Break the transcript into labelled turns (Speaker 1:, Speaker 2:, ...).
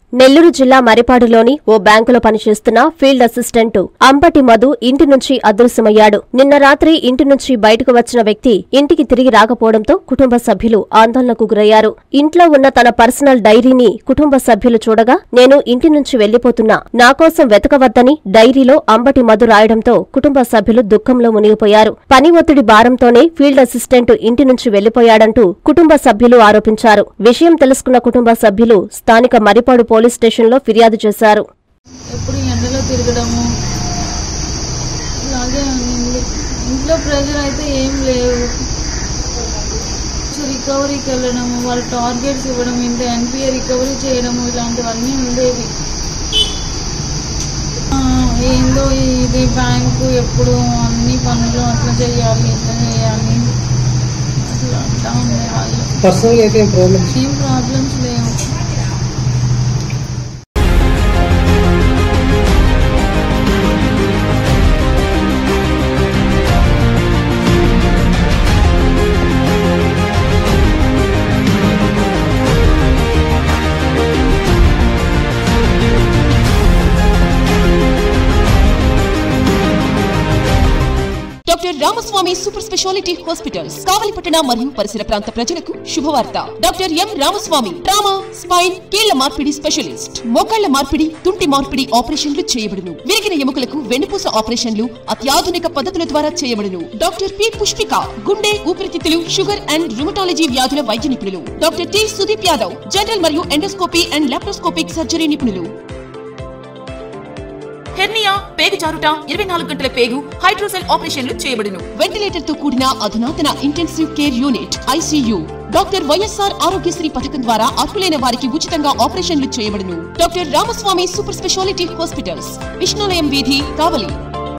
Speaker 1: నెల్లూరు జిల్లా మరిపాడులోని ఓ బ్యాంకులో పనిచేస్తున్న ఫీల్డ్ అసిస్టెంట్ అంబటి మధు ఇంటి నుంచి అదృశ్యమయ్యాడు నిన్న రాత్రి ఇంటి నుంచి బయటకు వచ్చిన వ్యక్తి ఇంటికి తిరిగి రాకపోవడంతో కుటుంబ సభ్యులు ఆందోళనకు గురయ్యారు ఇంట్లో ఉన్న తన పర్సనల్ డైరీని కుటుంబ సభ్యులు చూడగా నేను ఇంటి నుంచి వెళ్లిపోతున్నా నా కోసం వెతకవద్దని డైరీలో అంబటి మధు రాయడంతో కుటుంబ సభ్యులు దుఃఖంలో మునిగిపోయారు పని ఒత్తిడి భారంతోనే ఫీల్డ్ అసిస్టెంట్ ఇంటి నుంచి వెళ్లిపోయాడంటూ కుటుంబ సభ్యులు ఆరోపించారు విషయం తెలుసుకున్న కుటుంబ సభ్యులు స్థానిక మరిపాడు పోలీస్ స్టేషన్లో ఫిర్యాదు చేశారు
Speaker 2: ఎప్పుడు ఎండలో తిరగడము ఇలాగే ఉంది ఇంట్లో ప్రెజర్ అయితే ఏం లేవు సో రికవరీకి వెళ్ళడము వాళ్ళు టార్గెట్స్ ఇవ్వడం ఇంత ఎన్పిఏ రికవరీ చేయడము ఇలాంటివన్నీ ఉండేవి ఆ, ఏందో ఇది బ్యాంకు ఎప్పుడు అన్ని పనులు అట్లా చేయాలి ఇట్లా చేయాలి అట్లా అంటా ఉండేవాళ్ళు
Speaker 3: పర్సనల్గా అయితే ఏం ప్రాబ్లమ్స్
Speaker 2: ఏం ప్రాబ్లమ్స్ లేవు
Speaker 4: doctor Ramaswamy super speciality hospitals కావలిపట్టణ మరియు పరిసర ప్రాంత ప్రజలకు శుభవార్త doctor M Ramaswamy trauma spine కీళ్ల మార్పిడి స్పెషలిస్ట్ మోకాళ్ల మార్పిడి తుంటి మార్పిడి ఆపరేషన్లు చేయబడును విరిగిన ఎముకలకు వెన్నుపూస ఆపరేషన్లు అత్యాధునిక పద్ధతుల ద్వారా చేయబడును డాక్టర్ పి పుష్పిక గుండె ఊపిరితిత్తులు షుగర్ అండ్ రుమటాలజీ వ్యాధుల వైద్య నిపుణులు doctor T Sudeep Yadav general మరియు ఎండోస్కోపీ అండ్ లాప్రోస్కోపిక్ సర్జరీ నిపుణులు హెర్నియా పేగు జారుట ఇరవై నాలుగు గంటల పేగు హైడ్రోసెల్ ఆపరేషన్లు చేయబడును వెంటిలేటర్ తో కూడిన అధునాతన intensive care unit ICU doctor YSR Aarogyasri పథకం ద్వారా అర్హులైన వారికి ఉచితంగా ఆపరేషన్లు చేయబడును doctor Ramaswamy super speciality hospitals Vishnulayam వీధి కావలి